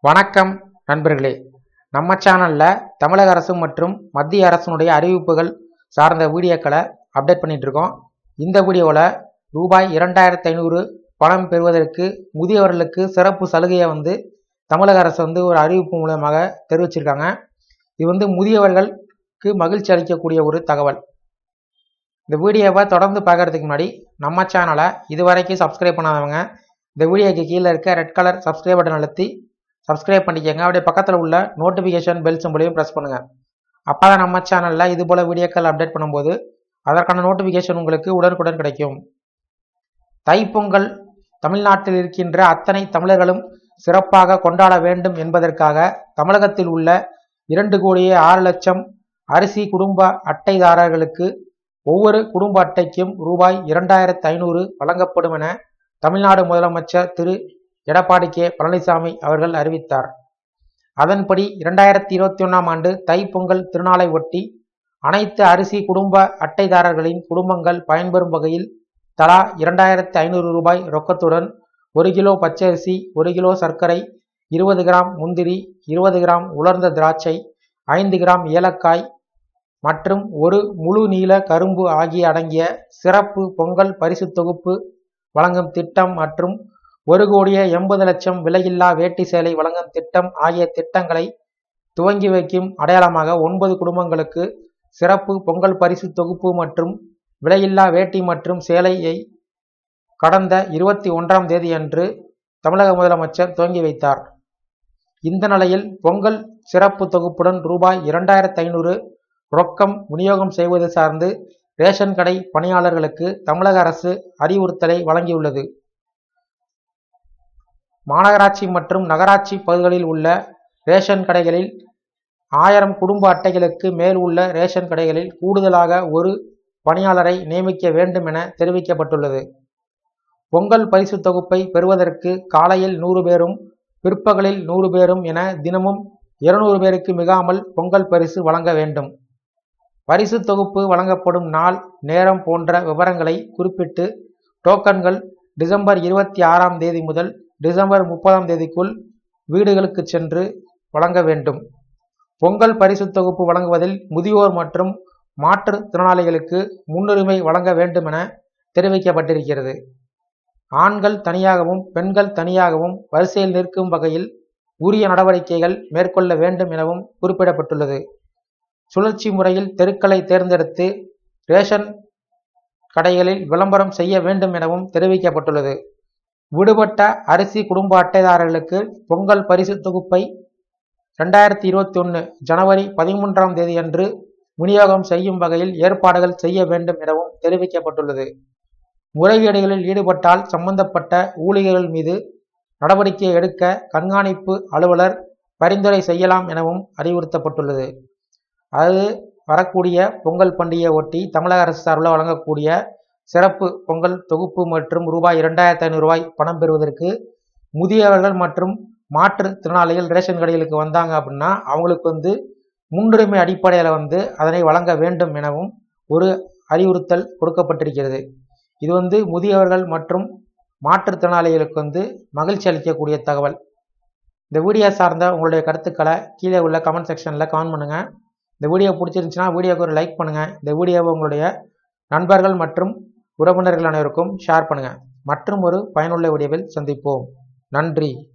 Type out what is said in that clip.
வணக்கம் நண்பர்களே நம்ம சேனலில் தமிழக அரசு மற்றும் மத்திய அரசினுடைய அறிவிப்புகள் சார்ந்த வீடியோக்களை அப்டேட் பண்ணிட்டு இருக்கோம் இந்த வீடியோவில் ரூபாய் இரண்டாயிரத்தி ஐநூறு பணம் பெறுவதற்கு முதியவர்களுக்கு சிறப்பு சலுகையை வந்து தமிழக அரசு வந்து ஒரு அறிவிப்பு மூலமாக தெரிவிச்சிருக்காங்க இது வந்து முதியவர்களுக்கு மகிழ்ச்சி அளிக்கக்கூடிய ஒரு தகவல் இந்த வீடியோவை தொடர்ந்து பார்க்கறதுக்கு முன்னாடி நம்ம சேனலை இதுவரைக்கும் சப்ஸ்கிரைப் பண்ணாதவங்க இந்த வீடியோக்கு கீழே இருக்க ரெட் கலர் சப்ஸ்கிரைப் பட்டன் அழுத்தி சப்ஸ்கிரைப் பண்ணிக்கோங்க அப்படியே பக்கத்தில் உள்ள நோட்டிஃபிகேஷன் பெல் சிம்பிளையும் ப்ரெஸ் பண்ணுங்கள் அப்போ தான் நம்ம சேனலில் இது போல் வீடியோக்கள் அப்டேட் பண்ணும்போது அதற்கான நோட்டிஃபிகேஷன் உங்களுக்கு உடனுக்குடன் கிடைக்கும் தைப்பொங்கல் தமிழ்நாட்டில் இருக்கின்ற அத்தனை தமிழர்களும் சிறப்பாக கொண்டாட வேண்டும் என்பதற்காக தமிழகத்தில் உள்ள இரண்டு கோடியே ஆறு லட்சம் அரிசி குடும்ப அட்டைதாரர்களுக்கு ஒவ்வொரு குடும்ப அட்டைக்கும் ரூபாய் இரண்டாயிரத்து ஐநூறு வழங்கப்படும் என தமிழ்நாடு முதலமைச்சர் திரு எடப்பாடி கே பழனிசாமி அவர்கள் அறிவித்தார் அதன்படி இரண்டாயிரத்தி இருபத்தி ஒன்றாம் ஆண்டு தைப்பொங்கல் திருநாளை ஒட்டி அனைத்து அரிசி குடும்ப அட்டைதாரர்களின் குடும்பங்கள் பயன்பெறும் வகையில் தலா இரண்டாயிரத்தி ஐநூறு ரூபாய் ரொக்கத்துடன் ஒரு கிலோ பச்சரிசி ஒரு கிலோ சர்க்கரை இருபது கிராம் முந்திரி இருபது கிராம் உலர்ந்த திராட்சை ஐந்து கிராம் ஏலக்காய் மற்றும் ஒரு முழு நீள கரும்பு ஆகிய அடங்கிய சிறப்பு பொங்கல் பரிசு தொகுப்பு வழங்கும் திட்டம் மற்றும் ஒரு கோடியே எண்பது லட்சம் விலையில்லா வேட்டி சேலை வழங்கும் திட்டம் ஆகிய திட்டங்களை துவங்கி வைக்கும் அடையாளமாக ஒன்பது குடும்பங்களுக்கு சிறப்பு பொங்கல் பரிசு தொகுப்பு மற்றும் விலையில்லா வேட்டி மற்றும் சேலையை கடந்த இருபத்தி ஒன்றாம் தேதியன்று தமிழக முதலமைச்சர் துவங்கி வைத்தார் இந்த நிலையில் பொங்கல் சிறப்பு தொகுப்புடன் ரூபாய் இரண்டாயிரத்து ஐநூறு ரொக்கம் விநியோகம் செய்வது சார்ந்து ரேஷன் கடை பணியாளர்களுக்கு தமிழக அரசு அறிவுறுத்தலை வழங்கியுள்ளது மாநகராட்சி மற்றும் நகராட்சி பகுதிகளில் உள்ள ரேஷன் கடைகளில் ஆயிரம் குடும்ப அட்டைகளுக்கு மேல் உள்ள ரேஷன் கடைகளில் கூடுதலாக ஒரு பணியாளரை நியமிக்க வேண்டும் என தெரிவிக்கப்பட்டுள்ளது பொங்கல் பரிசு தொகுப்பை பெறுவதற்கு காலையில் நூறு பேரும் பிற்பகலில் நூறு பேரும் என தினமும் இருநூறு பேருக்கு மிகாமல் பொங்கல் பரிசு வழங்க வேண்டும் பரிசு தொகுப்பு வழங்கப்படும் நாள் நேரம் போன்ற விவரங்களை குறிப்பிட்டு டோக்கன்கள் டிசம்பர் இருபத்தி ஆறாம் தேதி முதல் டிசம்பர் முப்பதாம் தேதிக்குள் வீடுகளுக்கு சென்று வழங்க வேண்டும் பொங்கல் பரிசு தொகுப்பு வழங்குவதில் முதியோர் மற்றும் மாற்றுத் திறனாளிகளுக்கு முன்னுரிமை வழங்க வேண்டும் என தெரிவிக்கப்பட்டிருக்கிறது ஆண்கள் தனியாகவும் பெண்கள் தனியாகவும் வரிசையில் நிற்கும் வகையில் உரிய நடவடிக்கைகள் மேற்கொள்ள வேண்டும் எனவும் குறிப்பிடப்பட்டுள்ளது சுழற்சி முறையில் தெருக்களை தேர்ந்தெடுத்து ரேஷன் கடைகளில் விளம்பரம் செய்ய வேண்டும் எனவும் தெரிவிக்கப்பட்டுள்ளது விடுபட்ட அரிசி குடும்ப அட்டைதாரர்களுக்கு பொங்கல் பரிசு தொகுப்பை ரெண்டாயிரத்தி இருபத்தி ஒன்று ஜனவரி பதிமூன்றாம் தேதியன்று விநியோகம் செய்யும் வகையில் ஏற்பாடுகள் செய்ய வேண்டும் எனவும் தெரிவிக்கப்பட்டுள்ளது முறைகேடுகளில் ஈடுபட்டால் சம்பந்தப்பட்ட ஊழியர்கள் மீது நடவடிக்கை எடுக்க கண்காணிப்பு அலுவலர் பரிந்துரை செய்யலாம் எனவும் அறிவுறுத்தப்பட்டுள்ளது அது வரக்கூடிய பொங்கல் பண்டிகையை ஒட்டி தமிழக அரசு சார்பில் வழங்கக்கூடிய சிறப்பு பொங்கல் தொகுப்பு மற்றும் ரூபாய் இரண்டாயிரத்தி ஐநூறு ரூபாய் பணம் பெறுவதற்கு முதியவர்கள் மற்றும் மாற்றுத் திறனாளிகள் ரேஷன் கடைகளுக்கு வந்தாங்க அப்படின்னா அவங்களுக்கு வந்து முன்னுரிமை அடிப்படையில் வந்து அதனை வழங்க வேண்டும் எனவும் ஒரு அறிவுறுத்தல் கொடுக்கப்பட்டிருக்கிறது இது வந்து முதியவர்கள் மற்றும் மாற்றுத்திறனாளிகளுக்கு வந்து மகிழ்ச்சி அளிக்கக்கூடிய தகவல் இந்த வீடியோ சார்ந்த உங்களுடைய கருத்துக்களை கீழே உள்ள கமெண்ட் செக்ஷனில் கமெண்ட் பண்ணுங்கள் இந்த வீடியோ பிடிச்சிருந்துச்சுன்னா வீடியோக்கு ஒரு லைக் பண்ணுங்கள் இந்த வீடியோவை உங்களுடைய நண்பர்கள் மற்றும் உறவினர்கள் அனைவருக்கும் ஷேர் பண்ணுங்கள் மற்றும் ஒரு பயனுள்ள வீடியோவில் சந்திப்போம் நன்றி